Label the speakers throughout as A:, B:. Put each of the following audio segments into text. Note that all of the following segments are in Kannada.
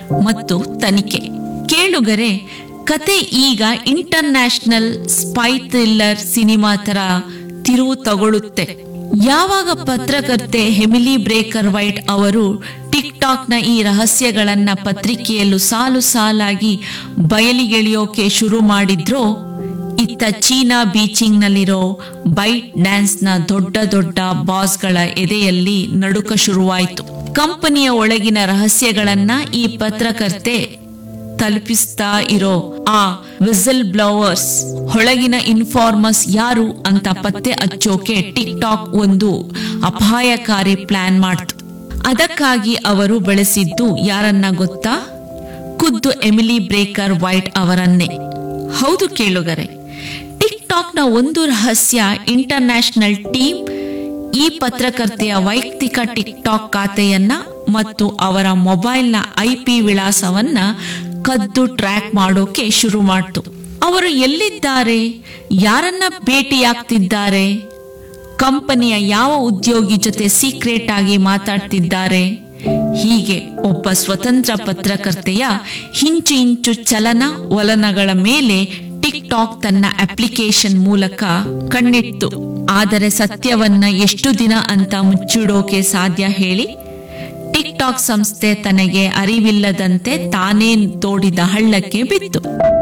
A: ಮತ್ತು ತನಿಖೆ ಕೇಳುಗರೆ ಕತೆ ಈಗ ಇಂಟರ್ನ್ಯಾಷನಲ್ ಸ್ಪೈ ಥ್ರಿಲ್ಲರ್ ಸಿನಿಮಾ ತರ ತಿರುವು ತಗೊಳ್ಳುತ್ತೆ ಯಾವಾಗ ಪತ್ರಕರ್ತೆ ಹೆಮಿಲಿ ಬ್ರೇಕರ್ ವೈಟ್ ಅವರು ಟಿಕ್ ಟಾಕ್ನ ಈ ರಹಸ್ಯಗಳನ್ನ ಪತ್ರಿಕೆಯಲ್ಲೂ ಸಾಲು ಸಾಲಾಗಿ ಬಯಲಿಗೆಳೆಯೋಕೆ ಶುರು ಮಾಡಿದ್ರೋ ಇತ್ತ ಚೀನಾ ಬೀಚಿಂಗ್ನಲ್ಲಿರೋ ಬೈಟ್ ಡ್ಯಾನ್ಸ್ನ ದೊಡ್ಡ ದೊಡ್ಡ ಬಾಸ್ಗಳ ಎದೆಯಲ್ಲಿ ನಡುಕ ಶುರುವಾಯಿತು ಕಂಪನಿಯ ಒಳಗಿನ ರಹಸ್ಯಗಳನ್ನ ಈ ಪತ್ರಕರ್ತೆ ತಲುಪಿಸ್ತಾ ಇರೋ ಆ ವಿಸಲ್ ಬ್ಲವರ್ಸ್ ಹೊಳಗಿನ ಇನ್ಫಾರ್ಮರ್ಸ್ ಯಾರು ಅಂತ ಪತ್ತೆ ಹಚ್ಚೋಕೆ ಟಿಕ್ ಟಾಕ್ ಒಂದು ಅಪಾಯಕಾರಿ ಪ್ಲಾನ್ ಮಾಡ್ತು ಅದಕ್ಕಾಗಿ ಅವರು ಬೆಳೆಸಿದ್ದು ಯಾರನ್ನ ಗೊತ್ತಾ ಖುದ್ದು ಎಮಿಲಿ ಬ್ರೇಕರ್ ವೈಟ್ ಅವರನ್ನೇ ಹೌದು ಕೇಳುಗರೆ ಟಿಕ್ ಟಾಕ್ನ ಒಂದು ರಹಸ್ಯ ಇಂಟರ್ನ್ಯಾಷನಲ್ ಟೀಮ್ ಈ ಪತ್ರಕರ್ತೆಯ ವೈಯಕ್ತಿಕ ಟಿಕ್ ಟಾಕ್ ಖಾತೆಯನ್ನ ಮತ್ತು ಅವರ ಮೊಬೈಲ್ನ ಐ ಪಿ ವಿಳಾಸವನ್ನ ಕದ್ದು ಟ್ರ್ಯಾಕ್ ಮಾಡೋಕೆ ಶುರು ಮಾಡ್ತು ಅವರು ಎಲ್ಲಿದ್ದಾರೆ ಯಾರನ್ನ ಭೇಟಿಯಾಗ್ತಿದ್ದಾರೆ ಕಂಪನಿಯ ಯಾವ ಉದ್ಯೋಗಿ ಜೊತೆ ಸೀಕ್ರೆಟ್ ಆಗಿ ಮಾತಾಡ್ತಿದ್ದಾರೆ ಹೀಗೆ ಒಬ್ಬ ಸ್ವತಂತ್ರ ಪತ್ರಕರ್ತೆಯ ಹಿಂಚು ಇಂಚು ಚಲನ ವಲನಗಳ ಮೇಲೆ ಟಿಕ್ ಟಾಕ್ ತನ್ನ ಅಪ್ಲಿಕೇಶನ್ ಮೂಲಕ ಕಣ್ಣಿಟ್ಟು ಆದರೆ ಸತ್ಯವನ್ನ ಎಷ್ಟು ದಿನ ಅಂತ ಮುಚ್ಚಿಡೋಕೆ ಸಾಧ್ಯ ಹೇಳಿ ಟಿಕ್ ಟಾಕ್ ಸಂಸ್ಥೆ ತನಗೆ ಅರಿವಿಲ್ಲದಂತೆ ತಾನೇ ತೋಡಿದ ಹಳ್ಳಕ್ಕೆ ಬಿತ್ತು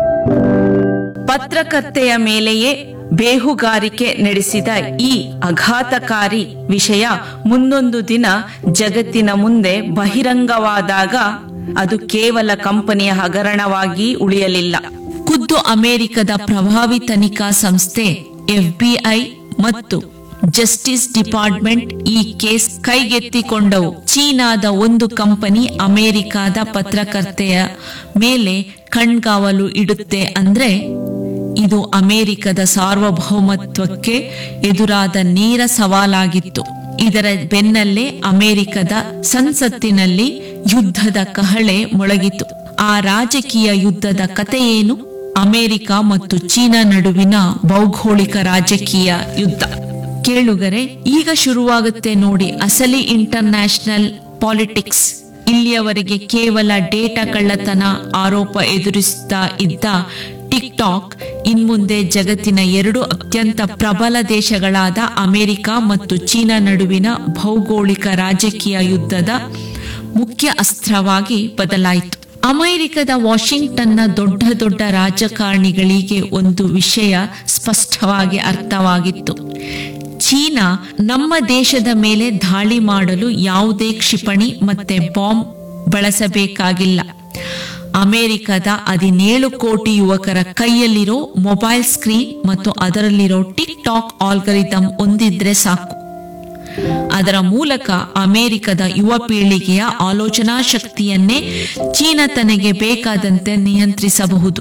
A: ಪತ್ರಕರ್ತೆಯ ಮೇಲೆಯೇ ಬೇಹುಗಾರಿಕೆ ನಡೆಸಿದ ಈ ಅಘಾತಕಾರಿ ವಿಷಯ ಮುಂದೊಂದು ದಿನ ಜಗತ್ತಿನ ಮುಂದೆ ಬಹಿರಂಗವಾದಾಗ ಅದು ಕೇವಲ ಕಂಪನಿಯ ಹಗರಣವಾಗಿ ಉಳಿಯಲಿಲ್ಲ ಖುದ್ದು ಅಮೆರಿಕದ ಪ್ರಭಾವಿ ತನಿಖಾ ಸಂಸ್ಥೆ ಎಫ್ಬಿಐ ಮತ್ತು ಜಸ್ಟಿಸ್ ಡಿಪಾರ್ಟ್ಮೆಂಟ್ ಈ ಕೇಸ್ ಕೈಗೆತ್ತಿಕೊಂಡವು ಚೀನಾದ ಒಂದು ಕಂಪನಿ ಅಮೆರಿಕಾದ ಪತ್ರಕರ್ತೆಯ ಮೇಲೆ ಕಣ್ಗಾವಲು ಇಡುತ್ತೆ ಅಂದ್ರೆ ಇದು ಅಮೆರಿಕದ ಸಾರ್ವಭೌಮತ್ವಕ್ಕೆ ಎದುರಾದ ನೇರ ಸವಾಲಾಗಿತ್ತು ಇದರ ಬೆನ್ನಲ್ಲೇ ಅಮೆರಿಕದ ಸಂಸತ್ತಿನಲ್ಲಿ ಯುದ್ಧದ ಕಹಳೆ ಮೊಳಗಿತು ಆ ರಾಜಕೀಯ ಯುದ್ಧದ ಕತೆ ಏನು ಅಮೆರಿಕ ಮತ್ತು ಚೀನಾ ನಡುವಿನ ಭೌಗೋಳಿಕ ರಾಜಕೀಯ ಯುದ್ಧ ಕೇಳುಗರೆ ಈಗ ಶುರುವಾಗುತ್ತೆ ನೋಡಿ ಅಸಲಿ ಇಂಟರ್ನ್ಯಾಷನಲ್ ಪಾಲಿಟಿಕ್ಸ್ ಇಲ್ಲಿಯವರೆಗೆ ಕೇವಲ ಡೇಟಾ ಕಳ್ಳತನ ಆರೋಪ ಎದುರಿಸುತ್ತಾ ಇದ್ದ ಟಿಕ್ ಟಾಕ್ ಇನ್ಮುಂದೆ ಜಗತ್ತಿನ ಎರಡು ಅತ್ಯಂತ ಪ್ರಬಲ ದೇಶಗಳಾದ ಅಮೆರಿಕ ಮತ್ತು ಚೀನಾ ನಡುವಿನ ಭೌಗೋಳಿಕ ರಾಜಕೀಯ ಯುದ್ಧದ ಮುಖ್ಯ ಅಸ್ತ್ರವಾಗಿ ಬದಲಾಯಿತು ಅಮೆರಿಕದ ವಾಷಿಂಗ್ಟನ್ನ ದೊಡ್ಡ ದೊಡ್ಡ ರಾಜಕಾರಣಿಗಳಿಗೆ ಒಂದು ವಿಷಯ ಸ್ಪಷ್ಟವಾಗಿ ಅರ್ಥವಾಗಿತ್ತು ಚೀನಾ ನಮ್ಮ ದೇಶದ ಮೇಲೆ ದಾಳಿ ಮಾಡಲು ಯಾವುದೇ ಕ್ಷಿಪಣಿ ಮತ್ತೆ ಬಾಂಬ್ ಬಳಸಬೇಕಾಗಿಲ್ಲ ಅಮೆರಿಕದ ಹದಿನೇಳು ಕೋಟಿ ಯುವಕರ ಕೈಯಲ್ಲಿರೋ ಮೊಬೈಲ್ ಸ್ಕ್ರೀನ್ ಮತ್ತು ಅದರಲ್ಲಿರೋ ಟಿಕ್ ಟಾಕ್ ಆಲ್ಗರಿದಮ್ ಹೊಂದಿದ್ರೆ ಸಾಕು ಅದರ ಮೂಲಕ ಅಮೆರಿಕದ ಯುವ ಪೀಳಿಗೆಯ ಆಲೋಚನಾ ಶಕ್ತಿಯನ್ನೇ ಚೀನಾ ತನಗೆ ಬೇಕಾದಂತೆ ನಿಯಂತ್ರಿಸಬಹುದು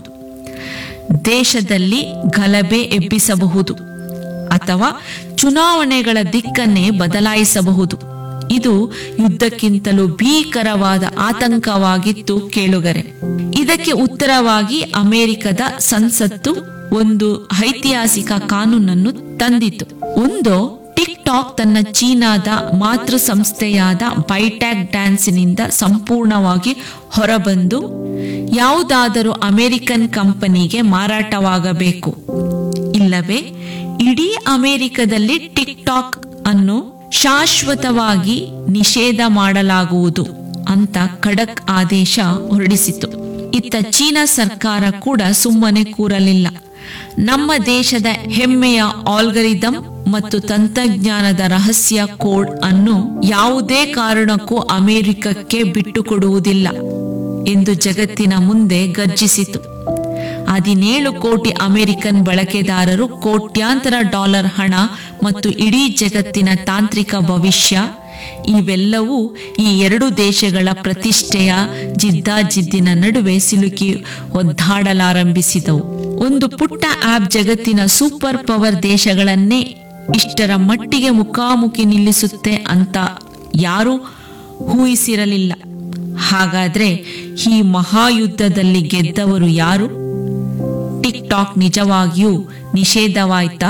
A: ದೇಶದಲ್ಲಿ ಗಲಭೆ ಎಬ್ಬಿಸಬಹುದು ಅಥವಾ ಚುನಾವಣೆಗಳ ದಿಕ್ಕನ್ನೇ ಬದಲಾಯಿಸಬಹುದು ಇದು ಯುದ್ಧಕ್ಕಿಂತಲೂ ಭೀಕರವಾದ ಆತಂಕವಾಗಿತ್ತು ಕೇಳುಗರೆ ಇದಕ್ಕೆ ಉತ್ತರವಾಗಿ ಅಮೆರಿಕದ ಸಂಸತ್ತು ಒಂದು ಐತಿಹಾಸಿಕ ಕಾನೂನನ್ನು ತಂದಿತು ಒಂದು ಟಿಕ್ ಟಾಕ್ ತನ್ನ ಚೀನಾದ ಮಾತೃ ಸಂಸ್ಥೆಯಾದ ಬೈಟ್ಯಾಕ್ ಡ್ಯಾನ್ಸಿನಿಂದ ಸಂಪೂರ್ಣವಾಗಿ ಹೊರಬಂದು ಯಾವುದಾದರೂ ಅಮೆರಿಕನ್ ಕಂಪನಿಗೆ ಮಾರಾಟವಾಗಬೇಕು ಇಲ್ಲವೇ ಇಡೀ ಅಮೆರಿಕದಲ್ಲಿ ಟಿಕ್ ಟಾಕ್ ಅನ್ನು ಶಾಶ್ವತವಾಗಿ ನಿಷೇಧ ಮಾಡಲಾಗುವುದು ಅಂತ ಖಡಕ್ ಆದೇಶ ಹೊರಡಿಸಿತು ಇತ್ತ ಚೀನಾ ಸರ್ಕಾರ ಕೂಡ ಸುಮ್ಮನೆ ಕೂರಲಿಲ್ಲ ನಮ್ಮ ದೇಶದ ಹೆಮ್ಮೆಯ ಆಲ್ಗರಿದಮ್ ಮತ್ತು ತಂತ್ರಜ್ಞಾನದ ರಹಸ್ಯ ಕೋಡ್ ಅನ್ನು ಯಾವುದೇ ಕಾರಣಕ್ಕೂ ಅಮೆರಿಕಕ್ಕೆ ಬಿಟ್ಟುಕೊಡುವುದಿಲ್ಲ ಎಂದು ಜಗತ್ತಿನ ಮುಂದೆ ಗರ್ಜಿಸಿತು ಹದಿನೇಳು ಕೋಟಿ ಅಮೆರಿಕನ್ ಬಳಕೆದಾರರು ಕೋಟ್ಯಾಂತರ ಡಾಲರ್ ಹಣ ಮತ್ತು ಇಡೀ ಜಗತ್ತಿನ ತಾಂತ್ರಿಕ ಭವಿಷ್ಯ ಇವೆಲ್ಲವೂ ಈ ಎರಡು ದೇಶಗಳ ಪ್ರತಿಷ್ಠೆಯ ಜಿದ್ದಾಜಿದ್ದಿನ ನಡುವೆ ಸಿಲುಕಿ ಒದ್ದಾಡಲಾರಂಭಿಸಿದವು ಒಂದು ಪುಟ್ಟ ಆಪ್ ಜಗತ್ತಿನ ಸೂಪರ್ ಪವರ್ ದೇಶಗಳನ್ನೇ ಇಷ್ಟರ ಮಟ್ಟಿಗೆ ಮುಖಾಮುಖಿ ನಿಲ್ಲಿಸುತ್ತೆ ಅಂತ ಯಾರೂ ಊಹಿಸಿರಲಿಲ್ಲ ಹಾಗಾದ್ರೆ ಈ ಮಹಾಯುದ್ಧದಲ್ಲಿ ಗೆದ್ದವರು ಯಾರು ಟಿಕ್ ಟಾಕ್ ನಿಜವಾಗಿಯೂ ನಿಷೇಧವಾಯ್ತಾ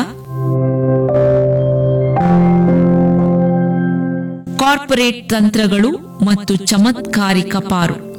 A: ಕಾರ್ಪೊರೇಟ್ ತಂತ್ರಗಳು ಮತ್ತು ಚಮತ್ಕಾರಿಕ ಪಾರು